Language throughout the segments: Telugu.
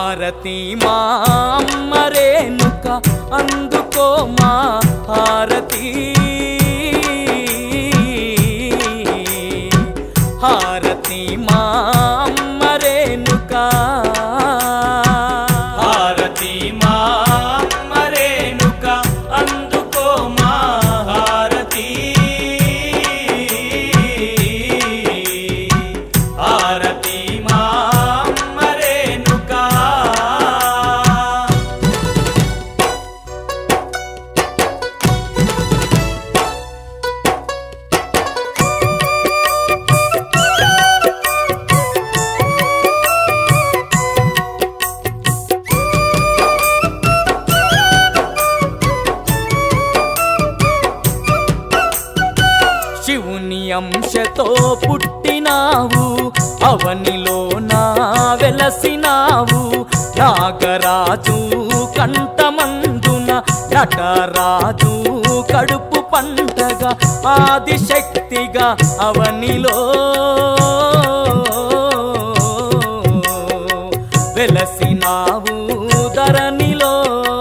హారతి మా అమ్మ రేణుక అందుకో మా హారతి హారతి మా అమ్మ రేణుక హారతి మా అమ్మ రేణుక అందుకో మా హారతి హారతి మా అమ్మ రేణుక శివుని అంశతో పుట్టినావు అవనిలో నా వెలసినావు నాగరాజు కంఠమందున నటరాజు కడుపు పంటగా ఆదిశక్తిగా అవనిలో వెలసినావు ధరణిలో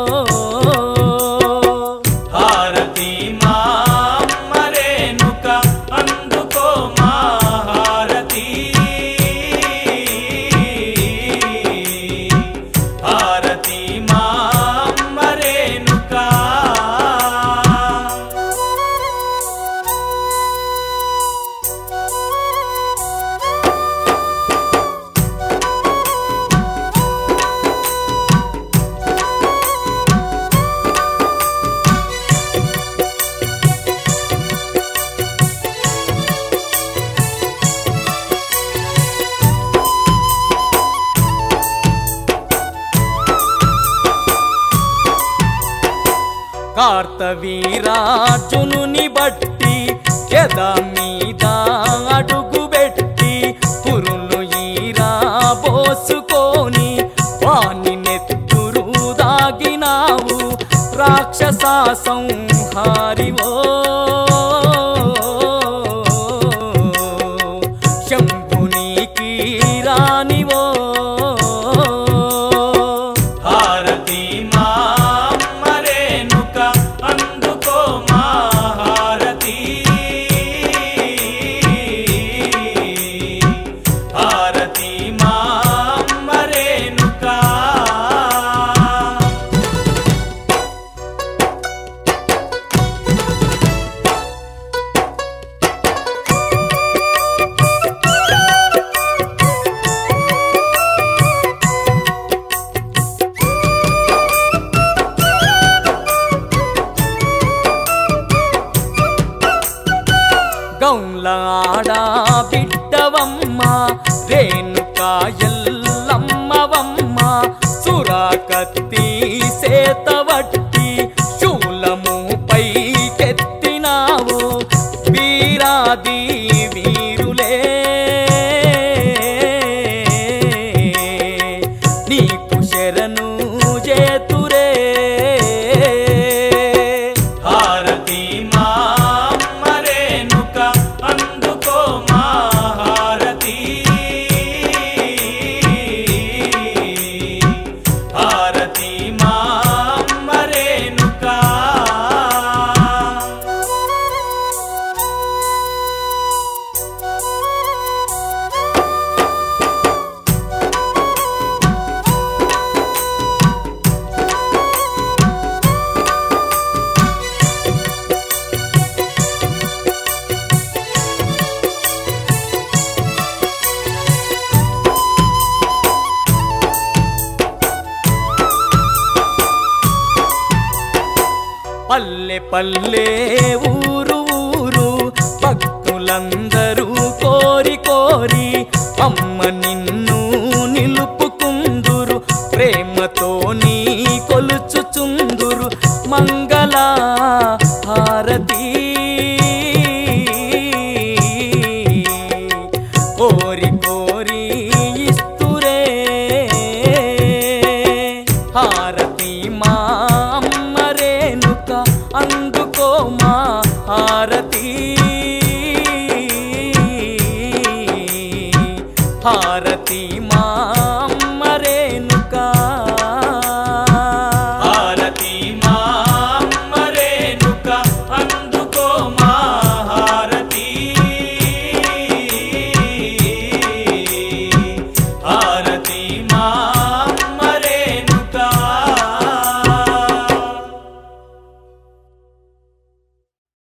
హారతి మా అమ్మ రేణుక అందుకో మా హారతి హారతి మా అమ్మ రేణుక కార్తవీరాజునుని బట్టి ఎద మీద అడుగు పెట్టి పురులు ఈరా పోసుకొని వాణి నెత్తురు దాగినావు రాక్షస సంహారివో శంభునికి రానివో హారతి మా అమ్మ రేణుక అందుకో మా హారతి హారతి మా అమ్మ రేణుక గౌలాడ బిడ్డవమ్మ రేణుకా ఎల్లమ్మవమ్మ సురాకత్తి సేతవట్టి శూలము పైకెత్తినావు వీరాది వీరులే నీకు శరణు చేతురే హారతి మా అమ్మ రేణుక అందుకో మా హారతి హారతి మా అమ్మ రేణుక పల్లె పల్లె ఊరు ఊరు భక్తులందరూ కోరి కోరి అమ్మ నిన్ను నిలుపుకుందురు ప్రేమతో నీ కొలుచుచుందురు మంగళ హారతి కోరి కోరి ఇస్తురే హారతి మా అమ్మ రేణుక అందుకో మా హారతి హారతి మా